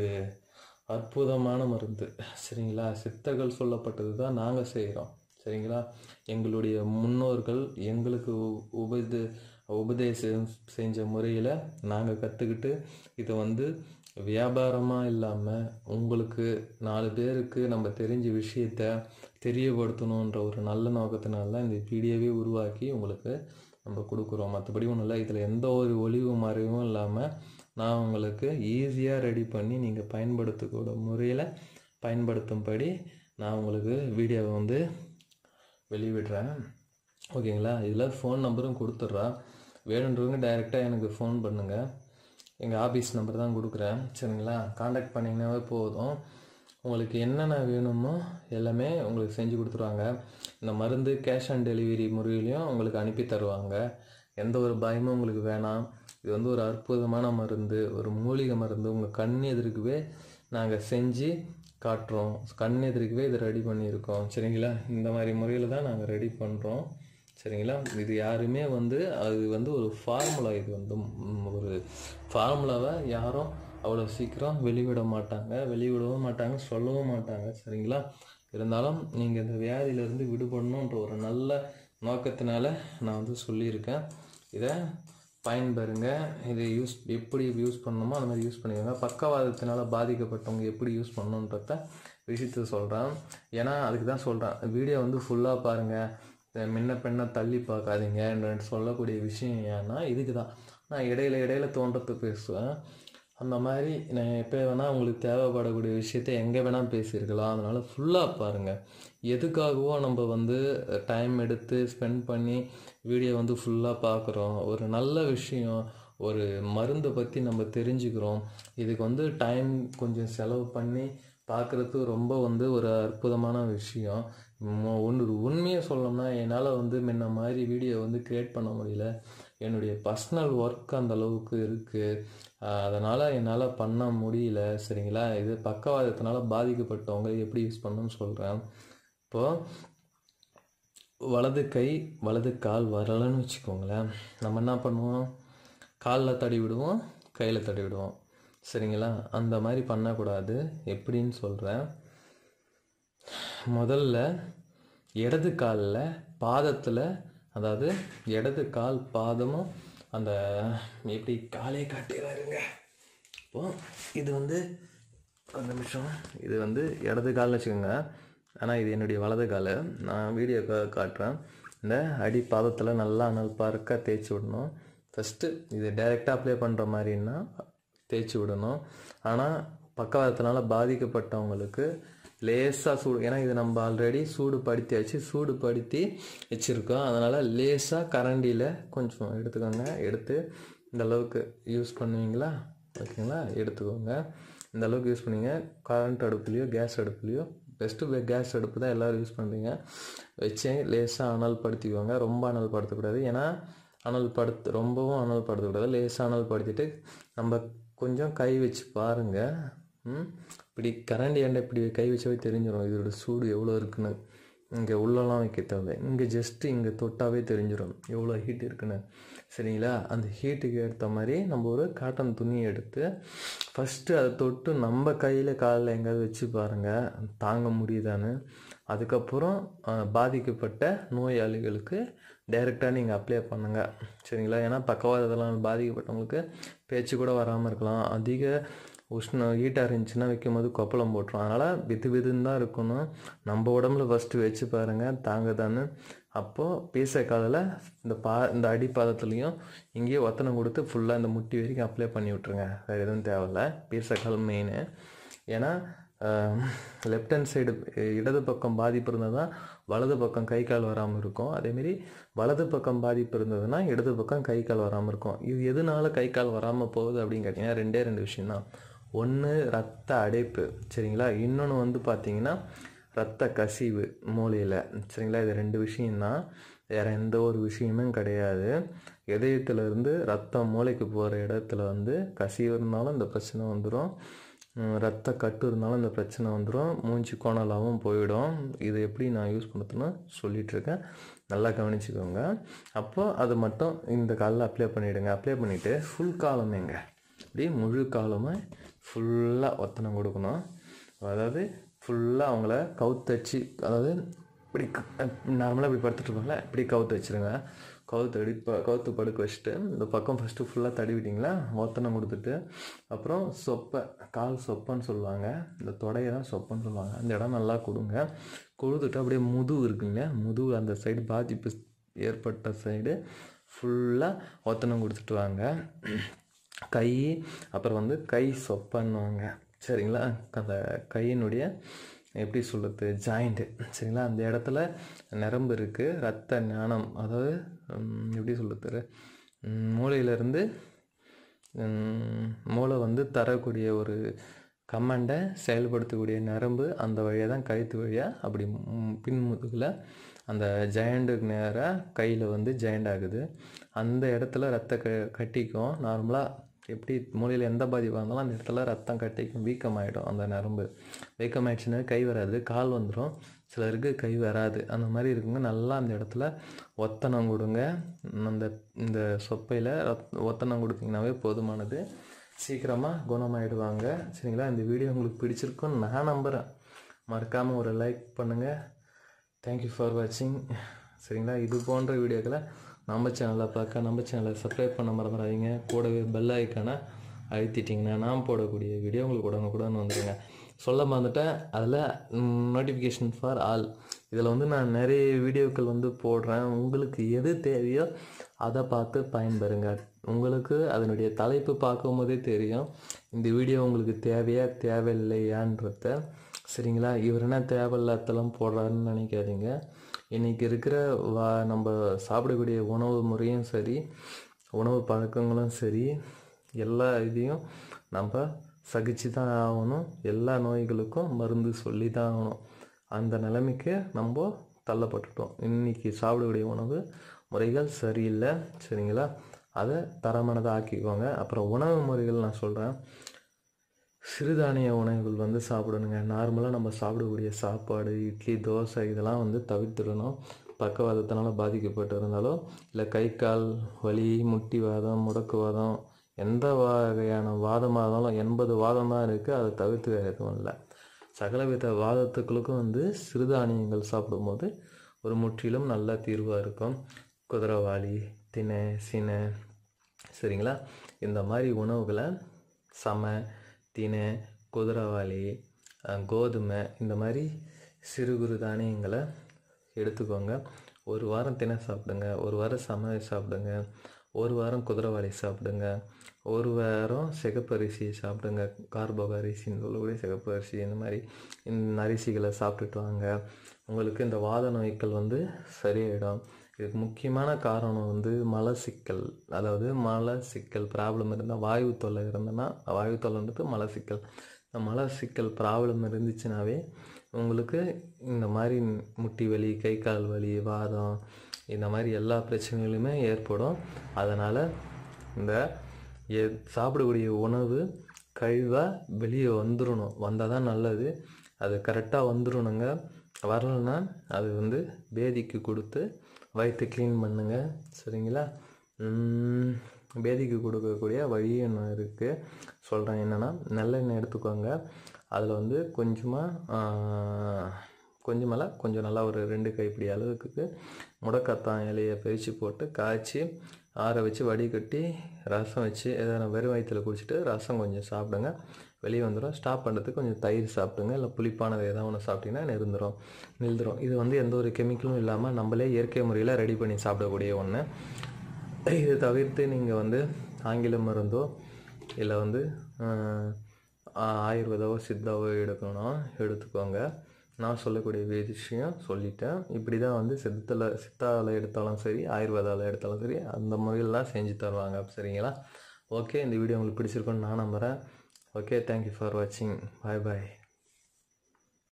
அற்புதமான மருந்து சரிங்களா சித்தர்கள் சொல்லப்பட்டது தான் நாங்கள் செய்கிறோம் சரிங்களா எங்களுடைய முன்னோர்கள் எங்களுக்கு உ- உபது உபதேசம் செஞ்ச முறையில் நாங்கள் கற்றுக்கிட்டு இதை வந்து வியாபாரமாக இல்லாமல் உங்களுக்கு நாலு பேருக்கு நம்ம தெரிஞ்ச விஷயத்த தெரியப்படுத்தணுன்ற ஒரு நல்ல நோக்கத்தினால தான் இந்த வீடியோவே உருவாக்கி உங்களுக்கு நம்ம கொடுக்குறோம் மற்றபடி ஒன்றும் இல்லை இதில் எந்த ஒரு ஒளிவு மறைவும் இல்லாமல் நான் உங்களுக்கு ஈஸியாக ரெடி பண்ணி நீங்கள் பயன்படுத்தக்கூட முறையில் பயன்படுத்தும்படி நான் உங்களுக்கு வீடியோவை வந்து வெளியிடுறேன் ஓகேங்களா இதில் ஃபோன் நம்பரும் கொடுத்துட்றேன் வேணுன்றவங்க டைரெக்டாக எனக்கு ஃபோன் பண்ணுங்கள் எங்கள் ஆஃபீஸ் நம்பர் தான் கொடுக்குறேன் சரிங்களா காண்டாக்ட் பண்ணிங்கனாவே போதும் உங்களுக்கு என்னென்ன வேணுமோ எல்லாமே உங்களுக்கு செஞ்சு கொடுத்துருவாங்க இந்த மருந்து கேஷ் ஆன் டெலிவரி முறையிலையும் உங்களுக்கு அனுப்பி தருவாங்க எந்த ஒரு பயமும் உங்களுக்கு வேணாம் இது வந்து ஒரு அற்புதமான மருந்து ஒரு மூலிகை மருந்து உங்கள் கண் எதிர்க்கவே நாங்கள் செஞ்சு காட்டுறோம் கண் எதிர்க்கவே இதை ரெடி பண்ணியிருக்கோம் சரிங்களா இந்த மாதிரி முறையில் தான் நாங்கள் ரெடி பண்ணுறோம் சரிங்களா இது யாருமே வந்து அது வந்து ஒரு ஃபார்முலா இது வந்து ம், ஒரு ஃபார்முலாவை யாரும் அவ்வளோ சீக்கிரம் வெளிவிட மாட்டாங்க வெளிவிடவும் மாட்டாங்க சொல்லவும் மாட்டாங்க சரிங்களா இருந்தாலும் நீங்கள் இந்த வியாதியிலேருந்து விடுபடணுன்ற ஒரு நல்ல நோக்கத்தினால நான் வந்து சொல்லியிருக்கேன் இதை பயன்பெறுங்க இதை யூஸ் எப்படி யூஸ் பண்ணணுமோ அந்த மாதிரி யூஸ் பண்ணிக்கோங்க பக்கவாதத்தினால பாதிக்கப்பட்டவங்க எப்படி யூஸ் பண்ணணுன்றத விஷயத்த சொல்கிறேன் ஏன்னா அதுக்கு தான் சொல்கிறேன் வீடியோ வந்து ஃபுல்லாக பாருங்கள் முன்ன பின்ன தள்ளி பார்க்காதீங்க சொல்லக்கூடிய விஷயம் ஏன்னா இதுக்கு தான் நான் இடையில இடையில தோன்றத்தை பேசுவேன் அந்த மாதிரி நான் எப்போ வேணால் உங்களுக்கு தேவைப்படக்கூடிய விஷயத்த எங்கே வேணால் பேசியிருக்கலாம் அதனால் ஃபுல்லாக பாருங்கள் எதுக்காகவோ நம்ம வந்து டைம் எடுத்து ஸ்பெண்ட் பண்ணி வீடியோ வந்து ஃபுல்லாக பார்க்குறோம் ஒரு நல்ல விஷயம் ஒரு மருந்தை பற்றி நம்ம தெரிஞ்சுக்கிறோம் இதுக்கு வந்து டைம் கொஞ்சம் செலவு பண்ணி பார்க்குறது ரொம்ப வந்து ஒரு அற்புதமான விஷயம் ம- ஒன்று உண்மையை சொல்லணும்னா என்னால் வந்து முன்ன மாதிரி வீடியோ வந்து க்ரியேட் பண்ண முடியல என்னுடைய பர்சனல் ஒர்க் அந்த அளவுக்கு இருக்குது அதனால் என்னால் பண்ண முடியல சரிங்களா இது பக்கவாதத்தினால பாதிக்கப்பட்டவங்க எப்படி யூஸ் பண்ணணும்னு சொல்கிறேன் இப்போது வலது கை வலது கால் வரலைன்னு வச்சுக்கோங்களேன் நம்ம என்ன பண்ணுவோம் காலில் தடி விடுவோம் கையில் தடி விடுவோம் சரிங்களா அந்த மாதிரி பண்ணக்கூடாது எப்படின்னு சொல்கிறேன் முதல்ல இடது காலில் பாதத்தில் அதாவது இடது கால் பாதமும் அந்த எப்படி காலே காட்டிடுறாருங்க இப்போ இது வந்து ஒரு நிமிஷம் இது வந்து இடது கால்னு வச்சுக்கோங்க ஆனால் இது என்னுடைய வலது கால் நான் வீடியோ காட்டுறேன் இந்த அடி பாதத்தில் நல்லா அனல் பார்க்க தேய்ச்சி விடணும் ஃபஸ்ட்டு இது டைரெக்டாக அப்ளை பண்ணுற மாதிரின்னா தேய்ச்சி விடணும் ஆனால் பக்கவாதத்தினால பாதிக்கப்பட்டவங்களுக்கு லேசாக சூடு ஏன்னா இது நம்ம ஆல்ரெடி சூடு படுத்தியாச்சு சூடு படுத்தி வச்சுருக்கோம் அதனால் லேசாக கரண்டியில் கொஞ்சம் எடுத்துக்கோங்க எடுத்து இந்த அளவுக்கு யூஸ் பண்ணுவீங்களா ஓகேங்களா எடுத்துக்கோங்க இந்த அளவுக்கு யூஸ் பண்ணீங்க கரண்ட் அடுப்புலையோ கேஸ் அடுப்புலையோ பெஸ்ட்டு கேஸ் அடுப்பு தான் எல்லோரும் யூஸ் பண்ணுறீங்க வச்சு லேசாக அனல் படுத்திக்கோங்க ரொம்ப அனல் படுத்தக்கூடாது ஏன்னா அனல் படுத்து ரொம்பவும் அனல் படுத்தக்கூடாது லேசாக அனல் படுத்திட்டு நம்ம கொஞ்சம் கை வச்சு பாருங்கள் ம் இப்படி கரண்டி ஏண்டா இப்படி கை வச்சாவே தெரிஞ்சிடும் இதோட சூடு எவ்வளோ இருக்குன்னு இங்கே உள்ளலாம் வைக்க தேவை இங்கே ஜஸ்ட்டு இங்கே தொட்டாவே தெரிஞ்சிடும் எவ்வளோ ஹீட் இருக்குன்னு சரிங்களா அந்த ஹீட்டுக்கு ஏற்ற மாதிரி நம்ம ஒரு காட்டன் துணி எடுத்து ஃபஸ்ட்டு அதை தொட்டு நம்ம கையில் காலில் எங்கேயாவது வச்சு பாருங்கள் தாங்க முடியுதான்னு அதுக்கப்புறம் அஹ், பாதிக்கப்பட்ட நோயாளிகளுக்கு டைரெக்டாக நீங்கள் அப்ளை பண்ணுங்கள் சரிங்களா ஏன்னா பக்கவாதத்தெல்லாம் பாதிக்கப்பட்டவங்களுக்கு பேச்சு கூட வராமல் இருக்கலாம் அதிக உஷ்ணம் ஹீட்டாக இருந்துச்சுன்னா வைக்கும்போது கொப்பளம் போட்டுரும் அதனால் விது விதுன்னு தான் இருக்கணும் நம்ம உடம்புல ஃபஸ்ட்டு வச்சு பாருங்கள் தாங்குதான்னு அப்போது பீசக்காலில் இந்த பா இந்த அடிப்பாதத்துலேயும் இங்கேயே ஒத்தனம் கொடுத்து ஃபுல்லாக இந்த முட்டி வரைக்கும் அப்ளை பண்ணி விட்ருங்க வேறு எதுவும் தேவையில்ல பீசக்கால் மெயின் ஏன்னா லெஃப்ட் ஹேண்ட் சைடு இடது பக்கம் பாதிப்பு இருந்தால் தான் வலது பக்கம் கை கால் வராமல் இருக்கும் அதேமாரி வலது பக்கம் பாதிப்பு இருந்ததுன்னா இடது பக்கம் கை கால் வராமல் இருக்கும் இது எதனால கை கால் வராமல் போகுது அப்படின்னு கேட்டிங்கன்னா ரெண்டே ரெண்டு விஷயம்தான் ஒன்று ரத்த அடைப்பு சரிங்களா இன்னொன்று வந்து பார்த்தீங்கன்னா ரத்த கசிவு மூளையில் சரிங்களா இது ரெண்டு விஷயம்தான் வேறு எந்த ஒரு விஷயமும் கிடையாது இதயத்திலேருந்து ரத்தம் மூளைக்கு போகிற இடத்துல வந்து கசிவு இருந்தாலும் இந்த பிரச்சனை வந்துடும் உம், ரத்த கட்டு இருந்தாலும் இந்த பிரச்சனை வந்துடும் மூஞ்சி கோணலாகவும் போயிடும் இது எப்படி நான் யூஸ் பண்ணுறதுன்னு சொல்லிகிட்ருக்கேன் நல்லா கவனிச்சுக்கோங்க அப்போ அது மட்டும் இந்த காலில் அப்ளை பண்ணிவிடுங்க அப்ளை பண்ணிவிட்டு ஃபுல் காலமேங்க அப்படியே முழு காலமாக ஃபுல்லாக ஒத்தனம் கொடுக்கணும் அதாவது ஃபுல்லாக அவங்கள கவுத்தச்சு அதாவது இப்படி நார்மலாக இப்படி படுத்துட்டு இருப்பாங்களே இப்படி கவுத்து வச்சுருங்க கவுத்து அடி ப கவுத்து படுக்க வச்சுட்டு இந்த பக்கம் ஃபஸ்ட்டு ஃபுல்லாக தடவிட்டிங்களா ஒத்தனம் கொடுத்துட்டு அப்புறம் சொப்பை கால் சொப்பைன்னு சொல்லுவாங்க இந்த தொடையை தான் சொப்பைன்னு சொல்லுவாங்க அந்த இடம் நல்லா கொடுங்க கொடுத்துட்டு அப்படியே முதுகு இருக்குங்க முதுகு அந்த சைடு பாதிப்பு ஏற்பட்ட சைடு ஃபுல்லாக ஒத்தனம் கொடுத்துட்டு வாங்க கை அப்புறம் வந்து கை சொப்பன்னுவாங்க சரிங்களா அந்த கையினுடைய எப்படி சொல்கிறது ஜாயிண்ட்டு சரிங்களா அந்த இடத்துல நரம்பு இருக்குது ரத்த ஞானம் அதாவது உம், எப்படி சொல்கிறது மூளையிலேருந்து மூளை வந்து தரக்கூடிய ஒரு கமாண்டை செயல்படுத்தக்கூடிய நரம்பு அந்த வழியாக தான் கழுத்து வழியாக அப்படி ம், பின்முதுகில் அந்த ஜெயண்டுக்கு நேராக கையில் வந்து ஜெயண்ட் ஆகுது அந்த இடத்துல ரத்த க கட்டிக்கும் நார்மலாக எப்படி மூளையில் எந்த பாதிப்பாக இருந்தாலும் அந்த இடத்துல ரத்தம் கட்டிக்கும் வீக்கமாயிடும் அந்த நரம்பு வீக்கமாயிடுச்சுன்னா கை வராது கால் வந்துடும் சிலருக்கு கை வராது அந்த மாதிரி இருக்குங்க நல்லா அந்த இடத்துல ஒத்தனம் கொடுங்க அந்த இந்த சொப்பையில் ரத் ஒத்தனம் கொடுத்தீங்கன்னாவே போதுமானது சீக்கிரமாக குணமாயிடுவாங்க சரிங்களா இந்த வீடியோ உங்களுக்கு பிடிச்சிருக்குன்னு நான் நம்புகிறேன் மறக்காமல் ஒரு லைக் பண்ணுங்கள் தேங்க்யூ ஃபார் வாட்சிங் சரிங்களா இது போன்ற வீடியோக்களை நம்ம சேனலை பார்க்க நம்ம சேனலை சப்ஸ்கிரைப் பண்ண மறந்துடாதீங்க கூடவே பெல் ஐக்கானை அழுத்திட்டிங்கன்னா நான் போடக்கூடிய வீடியோ உங்களுக்கு உடனுக்குடன் வந்துடுங்க சொல்ல மறந்துட்டேன் அதில் நோட்டிஃபிகேஷன் ஃபார் ஆல் இதில் வந்து நான் நிறைய வீடியோக்கள் வந்து போடுறேன் உங்களுக்கு எது தேவையோ அதை பார்த்து பயன்பெறுங்க உங்களுக்கு அதனுடைய தலைப்பு பார்க்கும்போதே தெரியும் இந்த வீடியோ உங்களுக்கு தேவையா தேவையில்லையான்றத சரிங்களா இவர் என்ன தேவையில்லாதெல்லாம் போடுறாருன்னு நினைக்காதீங்க இன்றைக்கி இருக்கிற வா நம்ம சாப்பிடக்கூடிய உணவு முறையும் சரி உணவு பழக்கங்களும் சரி எல்லா இதையும் நம்ம சகிச்சு தான் ஆகணும் எல்லா நோய்களுக்கும் மருந்து சொல்லி தான் ஆகணும் அந்த நிலைமைக்கு நம்ம தள்ளப்பட்டுட்டோம் இன்றைக்கி சாப்பிடக்கூடிய உணவு முறைகள் சரியில்லை சரிங்களா அதை தரமானதாக ஆக்கிக்கோங்க அப்புறம் உணவு முறைகள் நான் சொல்கிறேன் சிறுதானிய உணவுகள் வந்து சாப்பிடணுங்க நார்மலாக நம்ம சாப்பிடக்கூடிய சாப்பாடு இட்லி தோசை இதெல்லாம் வந்து தவிர்த்துடணும் பக்கவாதத்தினால பாதிக்கப்பட்டு இருந்தாலோ இல்லை கை கால் வலி முட்டி வாதம் முடக்குவாதம் எந்த வகையான வாதமாக இருந்தாலும் எண்பது வாதம் தான் இருக்குது அதை தவிர்த்து வேறு எதுவும் இல்லை சகலவித வாதத்துக்களுக்கும் வந்து சிறுதானியங்கள் சாப்பிடும்போது ஒரு முற்றிலும் நல்ல தீர்வாக இருக்கும் குதிரைவாளி தினை சினை சரிங்களா இந்த மாதிரி உணவுகளை சம தினை குதிரைவாளி அஹ், கோதுமை இந்த மாதிரி சிறு குறு தானியங்களை எடுத்துக்கோங்க ஒரு வாரம் தினை சாப்பிடுங்க ஒரு வாரம் சம சாப்பிடுங்க ஒரு வாரம் குதிரைவாளி சாப்பிடுங்க ஒரு வாரம் சிகப்பரிசி சாப்பிடுங்க கார்போக அரிசின்னு சொல்லக்கூடிய சிகப்பு அரிசி இந்த மாதிரி இந்த அரிசிகளை சாப்பிட்டுட்டு வாங்க உங்களுக்கு இந்த வாத நோய்கள் வந்து சரியாயிடும் இதுக்கு முக்கியமான காரணம் வந்து மலச்சிக்கல் அதாவது மலச்சிக்கல் ப்ராப்ளம் இருந்தால் வாயு தொல்லை இருந்ததுன்னா வாயு தொல்லைன்றது மலச்சிக்கல் இந்த மலச்சிக்கல் ப்ராப்ளம் இருந்துச்சுனாவே உங்களுக்கு இந்த மாதிரி முட்டி வலி கை கால் வலி வாதம் இந்த மாதிரி எல்லா பிரச்சனைகளுமே ஏற்படும் அதனால் இந்த எ சாப்பிடக்கூடிய உணவு கழிவாக வெளியே வந்துடணும் வந்தால் தான் நல்லது அது கரெக்டாக வந்துடணுங்க வரலைன்னா அது வந்து பேதிக்கு கொடுத்து வயிற்று க்ளீன் பண்ணுங்க சரிங்களா உம், பேதிக்கு கொடுக்கக்கூடிய வழி ஒன்று இருக்குது சொல்கிறேன் என்னென்னா நல்லெண்ணெய் எடுத்துக்கோங்க அதில் வந்து கொஞ்சமாக கொஞ்சமல்ல கொஞ்சம் நல்லா ஒரு ரெண்டு கைப்பிடி அளவுக்கு முடக்கத்தான் இலையை பிரித்து போட்டு காய்ச்சி ஆற வச்சு வடிகட்டி ரசம் வச்சு எதனா வெறும் வயிற்றுல குடிச்சிட்டு ரசம் கொஞ்சம் சாப்பிடுங்க வெளியே வந்துடும் ஸ்டாப் பண்ணுறதுக்கு கொஞ்சம் தயிர் சாப்பிடுங்க இல்லை புளிப்பானது எதாவது ஒன்று சாப்பிட்டீங்கன்னா நிறுந்துடும் நிறுந்துடும் இது வந்து எந்த ஒரு கெமிக்கலும் இல்லாமல் நம்மளே இயற்கை முறையில் ரெடி பண்ணி சாப்பிடக்கூடிய ஒன்று இது தவிர்த்து நீங்கள் வந்து ஆங்கில மருந்தோ இல்லை வந்து ஆஹ், ஆயுர்வேதாவோ சித்தாவோ எடுக்கணும் எடுத்துக்கோங்க நான் சொல்லக்கூடிய விஷயம் சொல்லிட்டேன் இப்படி தான் வந்து சித்தத்தில் சித்தாவில் எடுத்தாலும் சரி ஆயுர்வேதாவில் எடுத்தாலும் சரி அந்த முறையில் தான் செஞ்சு தருவாங்க சரிங்களா ஓகே இந்த வீடியோ உங்களுக்கு பிடிச்சிருக்குன்னு நான் நம்புகிறேன் ஓகே தேங்க்யூ ஃபார் வாட்சிங் பாய் பாய்